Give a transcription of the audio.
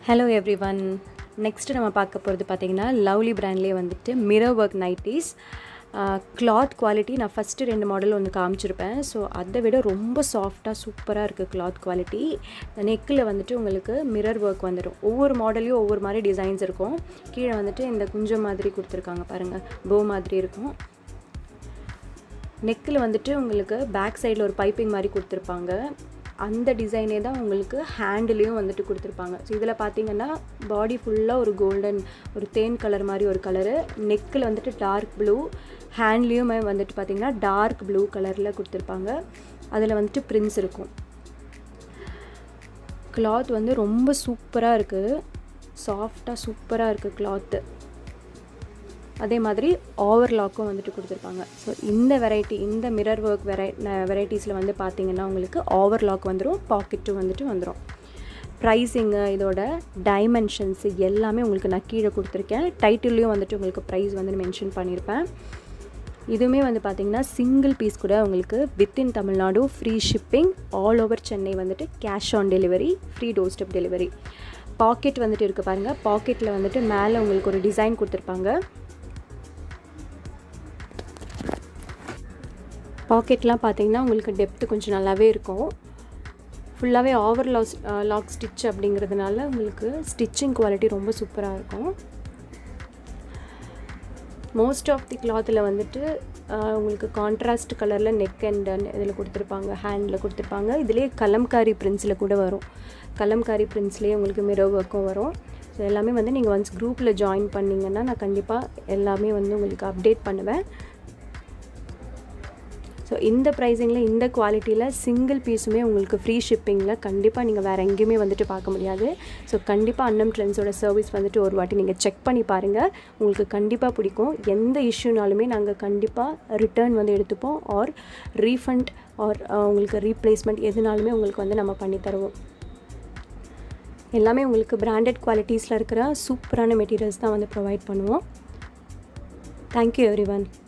hello every one next நம்ம பார்க்க போகிறது பார்த்தீங்கன்னா லவ்லி பிராண்ட்லேயே வந்துட்டு mirror work nighties cloth quality நான் ஃபஸ்ட்டு ரெண்டு மாடல் ஒன்று காமிச்சிருப்பேன் ஸோ அதை விட ரொம்ப சாஃப்டாக சூப்பராக இருக்குது கிளாத் குவாலிட்டி நெக்கில் வந்துட்டு உங்களுக்கு மிரர் ஒர்க் வந்துடும் ஒவ்வொரு மாடல்லையும் ஒவ்வொரு மாதிரி டிசைன்ஸ் இருக்கும் கீழே வந்துட்டு இந்த குஞ்சம் மாதிரி கொடுத்துருக்காங்க பாருங்கள் போ மாதிரி இருக்கும் நெக்கில் வந்துட்டு உங்களுக்கு பேக் சைடில் ஒரு பைப்பிங் மாதிரி கொடுத்துருப்பாங்க அந்த டிசைனே தான் உங்களுக்கு ஹேண்டுலேயும் வந்துட்டு கொடுத்துருப்பாங்க ஸோ இதில் பார்த்தீங்கன்னா பாடி ஃபுல்லாக ஒரு கோல்டன் ஒரு தேன் கலர் மாதிரி ஒரு கலரு நெக்கில் வந்துட்டு டார்க் ப்ளூ ஹேண்ட்லேயுமே வந்துட்டு பார்த்தீங்கன்னா டார்க் ப்ளூ கலரில் கொடுத்துருப்பாங்க அதில் வந்துட்டு பிரிண்ட்ஸ் இருக்கும் கிளாத் வந்து ரொம்ப சூப்பராக இருக்குது சாஃப்டாக சூப்பராக இருக்குது கிளாத்து அதே மாதிரி ஓவர்லாக்கும் வந்துட்டு கொடுத்துருப்பாங்க ஸோ இந்த வெரைட்டி இந்த மிரர் ஒர்க் வெரை வெரைட்டிஸில் வந்து பார்த்தீங்கன்னா உங்களுக்கு ஓவர்லாக் வந்துடும் பாக்கெட்டும் வந்துட்டு வந்துடும் ப்ரைஸிங்கு இதோட டைமென்ஷன்ஸு எல்லாமே உங்களுக்கு நான் கீழே கொடுத்துருக்கேன் டைட்டில்லையும் வந்துட்டு உங்களுக்கு ப்ரைஸ் வந்து மென்ஷன் பண்ணியிருப்பேன் இதுவுமே வந்து பார்த்திங்கன்னா சிங்கிள் பீஸ் கூட உங்களுக்கு within Tamil Nadu free shipping all over Chennai வந்துட்டு cash on delivery free doorstep delivery packet வந்துட்டு இருக்குது பாருங்கள் பாக்கெட்டில் வந்துட்டு மேலே உங்களுக்கு ஒரு டிசைன் கொடுத்துருப்பாங்க பாக்கெட்லாம் பார்த்தீங்கன்னா உங்களுக்கு டெப்த்து கொஞ்சம் நல்லாவே இருக்கும் ஃபுல்லாகவே ஓவர் லாஸ் லாக் ஸ்டிச் அப்படிங்கிறதுனால உங்களுக்கு ஸ்டிச்சிங் குவாலிட்டி ரொம்ப சூப்பராக இருக்கும் மோஸ்ட் ஆஃப் தி கிளாத்தில் வந்துட்டு உங்களுக்கு கான்ட்ராஸ்ட் கலரில் நெக் அண்ட் இதில் கொடுத்துருப்பாங்க ஹேண்டில் கொடுத்துருப்பாங்க இதுலேயே கலம்காரி பிரிண்ட்ஸில் கூட வரும் கலம்காரி பிரிண்ட்ஸ்லேயே உங்களுக்கு மிரர் ஒர்க்கும் வரும் ஸோ எல்லாமே வந்து நீங்கள் ஒன்ஸ் குரூப்பில் ஜாயின் பண்ணிங்கன்னா நான் கண்டிப்பாக எல்லாமே வந்து உங்களுக்கு அப்டேட் பண்ணுவேன் ஸோ இந்த ப்ரைஸிங்கில் இந்த குவாலிட்டியில் சிங்கிள் பீஸுமே உங்களுக்கு ஃப்ரீ ஷிப்பிங்கில் கண்டிப்பாக நீங்கள் வேறு எங்கேயுமே வந்துட்டு பார்க்க முடியாது ஸோ கண்டிப்பாக அன்னம் ட்ரெண்ட்ஸோட சர்வீஸ் வந்துட்டு ஒரு வாட்டி நீங்கள் செக் பண்ணி பாருங்கள் உங்களுக்கு கண்டிப்பாக பிடிக்கும் எந்த இஷ்யூனாலுமே நாங்கள் கண்டிப்பாக ரிட்டர்ன் வந்து எடுத்துப்போம் ஆர் ரீஃபண்ட் ஆர் உங்களுக்கு ரீப்ளேஸ்மெண்ட் எதுனாலுமே உங்களுக்கு வந்து நம்ம பண்ணி தருவோம் எல்லாமே உங்களுக்கு பிராண்டட் குவாலிட்டிஸில் இருக்கிற சூப்பரான மெட்டீரியல்ஸ் தான் வந்து ப்ரொவைட் பண்ணுவோம் தேங்க்யூ எவ்ரி ஒன்